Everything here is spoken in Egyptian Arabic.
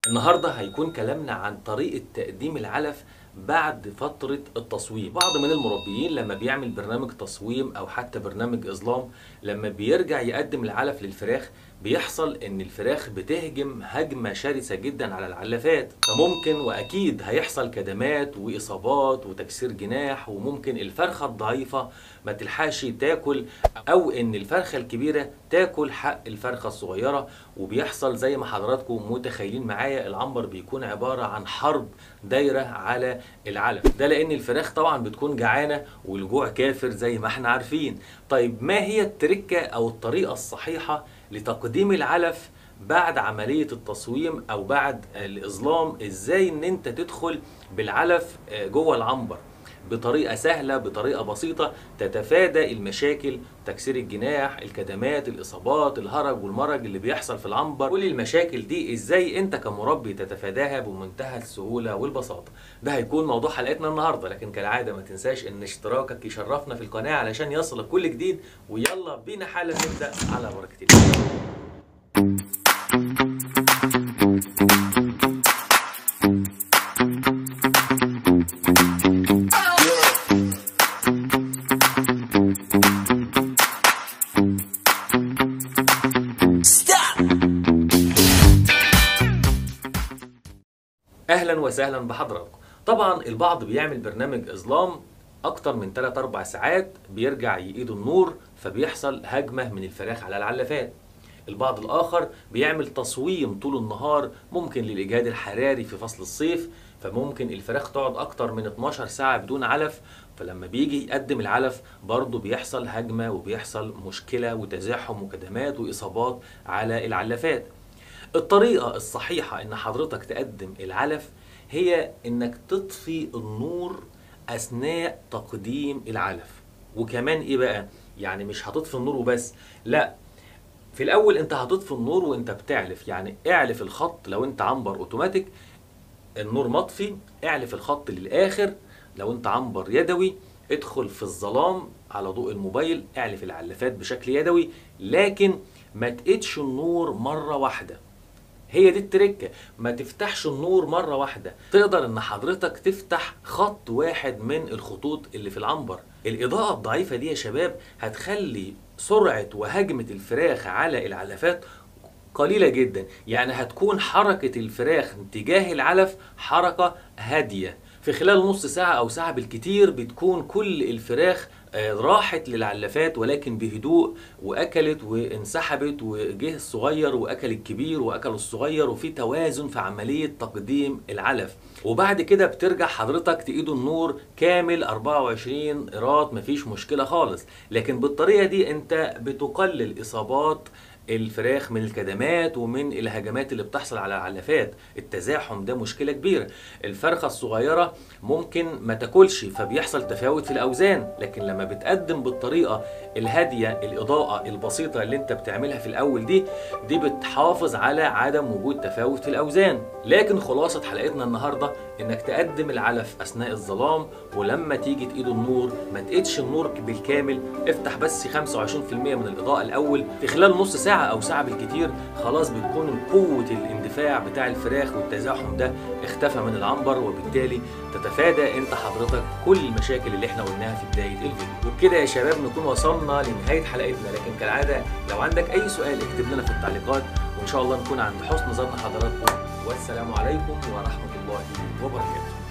النهارده هيكون كلامنا عن طريقة تقديم العلف بعد فترة التصويم بعض من المربيين لما بيعمل برنامج تصويم او حتى برنامج اظلام لما بيرجع يقدم العلف للفراخ بيحصل ان الفراخ بتهجم هجمة شرسة جدا على العلفات فممكن واكيد هيحصل كدمات واصابات وتكسير جناح وممكن الفرخة الضعيفة ما تلحقش تاكل او ان الفرخة الكبيرة تاكل حق الفرخة الصغيرة وبيحصل زي ما حضراتكم متخيلين معايا العنبر بيكون عبارة عن حرب دايرة على العلف ده لان الفراخ طبعا بتكون جعانة والجوع كافر زي ما احنا عارفين طيب ما هي التركة او الطريقة الصحيحة لتقديم العلف بعد عملية التصويم او بعد الاظلام ازاي ان انت تدخل بالعلف جوه العنبر بطريقة سهلة بطريقة بسيطة تتفادى المشاكل تكسير الجناح الكدمات الإصابات الهرج والمرج اللي بيحصل في العنبر كل المشاكل دي إزاي أنت كمربي تتفاداها بمنتهى السهولة والبساطة ده هيكون موضوع حلقتنا النهاردة لكن كالعادة ما تنساش إن اشتراكك يشرفنا في القناة علشان يصلك كل جديد ويلا بينا حالا نبدأ على بركة الله اهلا وسهلا بحضراتكم طبعا البعض بيعمل برنامج اظلام اكتر من 3 4 ساعات بيرجع يقيده النور فبيحصل هجمه من الفراخ على العلافات البعض الاخر بيعمل تصويم طول النهار ممكن للاجهاد الحراري في فصل الصيف فممكن الفراخ تقعد اكتر من 12 ساعه بدون علف فلما بيجي يقدم العلف برضه بيحصل هجمه وبيحصل مشكله وتزاحم وكدمات واصابات على العلافات الطريقة الصحيحة ان حضرتك تقدم العلف هي انك تطفي النور اثناء تقديم العلف وكمان ايه بقى يعني مش هتطفي النور وبس لا في الاول انت هتطفي النور وانت بتعلف يعني اعلف الخط لو انت عنبر اوتوماتيك النور مطفي اعلف الخط للاخر لو انت عنبر يدوي ادخل في الظلام على ضوء الموبايل اعلف العلافات بشكل يدوي لكن ما تقيدش النور مرة واحدة هي دي التركة ما تفتحش النور مرة واحدة تقدر ان حضرتك تفتح خط واحد من الخطوط اللي في العنبر الإضاءة الضعيفة دي يا شباب هتخلي سرعة وهجمة الفراخ على العلفات قليلة جدا يعني هتكون حركة الفراخ تجاه العلف حركة هادية في خلال نص ساعة أو ساعة بالكتير بتكون كل الفراخ راحت للعلافات ولكن بهدوء واكلت وانسحبت وجه الصغير واكل الكبير واكل الصغير وفي توازن في عمليه تقديم العلف وبعد كده بترجع حضرتك تقيد النور كامل 24 قيراط مفيش مشكله خالص لكن بالطريقه دي انت بتقلل اصابات الفراخ من الكدمات ومن الهجمات اللي بتحصل على العلافات التزاحم ده مشكلة كبيرة الفرخة الصغيرة ممكن ما تاكلش فبيحصل تفاوت في الأوزان لكن لما بتقدم بالطريقة الهادية الإضاءة البسيطة اللي انت بتعملها في الأول دي دي بتحافظ على عدم وجود تفاوت في الأوزان لكن خلاصة حلقتنا النهاردة انك تقدم العلف أثناء الظلام ولما تيجي تقيد النور ما تقيدش النور بالكامل افتح بس 25% من الإضاءة الأول في خلال نص ساعة ساعة أو ساعة بالكتير خلاص بتكون قوة الاندفاع بتاع الفراخ والتزاحم ده اختفى من العنبر وبالتالي تتفادى انت حضرتك كل المشاكل اللي احنا قلناها في بداية الفيديو وبكده يا شباب نكون وصلنا لنهاية حلقتنا لكن كالعادة لو عندك أي سؤال اكتب لنا في التعليقات وإن شاء الله نكون عند حسن ظن حضراتكم والسلام عليكم ورحمة الله وبركاته